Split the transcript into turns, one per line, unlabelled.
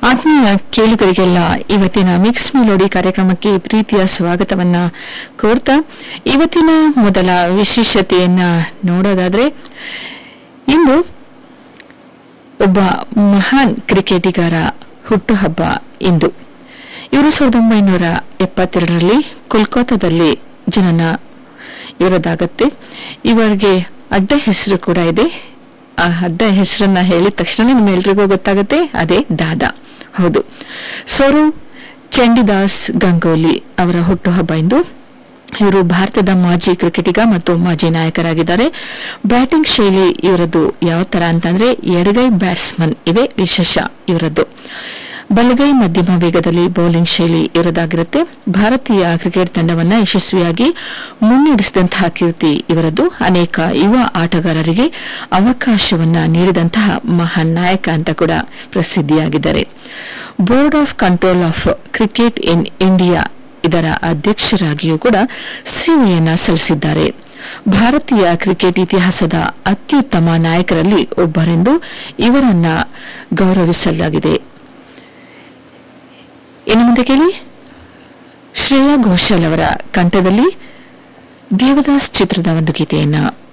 ಆತ್ಮೀಯ ಕೇಳುಗರಿಗೆಲ್ಲ ಇವತ್ತಿನ ಮಿಕ್ಸ್ ಮೆಲೋಡಿ ಕಾರ್ಯಕ್ರಮಕ್ಕೆ ಪ್ರೀತಿಯ ಸ್ವಾಗತವನ್ನ ಕೋರ್ತಾ ಇವತ್ತಿನ ಮೊದಲ ವಿಶೇಷತೆಯನ್ನ ನೋಡೋದಾದ್ರೆ ಇಂದು ಒಬ್ಬ ಮಹಾನ್ ಕ್ರಿಕೆಟಿಗರ ಹುಟ್ಟುಹಬ್ಬ ಇಂದು ಇವರು ಸಾವಿರದ ಒಂಬೈನೂರ ಎಪ್ಪತ್ತೆರಡರಲ್ಲಿ ಕೋಲ್ಕತ್ತಾದಲ್ಲಿ ಜನನ ಇವರದಾಗತ್ತೆ ಇವರಿಗೆ ಅಡ್ಡ ಹೆಸರು ಕೂಡ ಇದೆ ಆ ಅಡ್ಡ ಹೆಸರನ್ನ ಹೇಳಿದ ತಕ್ಷಣ ನಿಮ್ಮೆಲ್ರಿಗೂ ಗೊತ್ತಾಗುತ್ತೆ ಅದೇ ದಾದಾ ಹೌದು ಸೌರವ್ ಚಂಡಿದಾಸ್ ಗಂಗೋಲಿ ಅವರ ಹುಟ್ಟುಹಬ್ಬ ಇಂದು ಇವರು ಭಾರತದ ಮಾಜಿ ಕ್ರಿಕೆಟಿಗ ಮತ್ತು ಮಾಜಿ ನಾಯಕರಾಗಿದ್ದಾರೆ ಬ್ಯಾಟಿಂಗ್ ಶೈಲಿ ಇವರದ್ದು ಯಾವ ತರ ಅಂತಂದ್ರೆ ಎಡಗೈ ಬ್ಯಾಟ್ಸ್ಮನ್ ಇದೇ ವಿಶೇಷ ಇವರದ್ದು ಬಲಗೈ ಮಧ್ಯಮ ವೇಗದಲ್ಲಿ ಬೌಲಿಂಗ್ ಶೈಲಿ ಇವರದಾಗಿರುತ್ತೆ ಭಾರತೀಯ ಕ್ರಿಕೆಟ್ ತಂಡವನ್ನ ಯಶಸ್ವಿಯಾಗಿ ಮುನ್ನಡೆಸಿದಂತಹ ಕೀರ್ತಿ ಇವರದ್ದು ಅನೇಕ ಯುವ ಆಟಗಾರರಿಗೆ ಅವಕಾಶವನ್ನ ನೀಡಿದಂತಹ ಮಹಾನ್ ನಾಯಕ ಅಂತ ಕೂಡ ಪ್ರಸಿದ್ಧಿಯಾಗಿದ್ದಾರೆ board of control of cricket in India ಇದರ ಅಧ್ಯಕ್ಷರಾಗಿಯೂ ಕೂಡ ಸೇವೆಯನ್ನ ಸಲ್ಲಿಸಿದ್ದಾರೆ ಭಾರತೀಯ ಕ್ರಿಕೆಟ್ ಇತಿಹಾಸದ ಅತ್ಯುತ್ತಮ ನಾಯಕರಲ್ಲಿ ಒಬ್ಬರೆಂದು ಇವರನ್ನ ಗೌರವಿಸಲಾಗಿದೆ ಇನ್ನು ಮುಂದೆ ಕೇಳಿ ಶ್ರೇಯಾ ಘೋಷಾಲ್ ಅವರ ಕಂಠದಲ್ಲಿ ದೇವದಾಸ್ ಚಿತ್ರದ ಒಂದು ಗೀತೆಯನ್ನ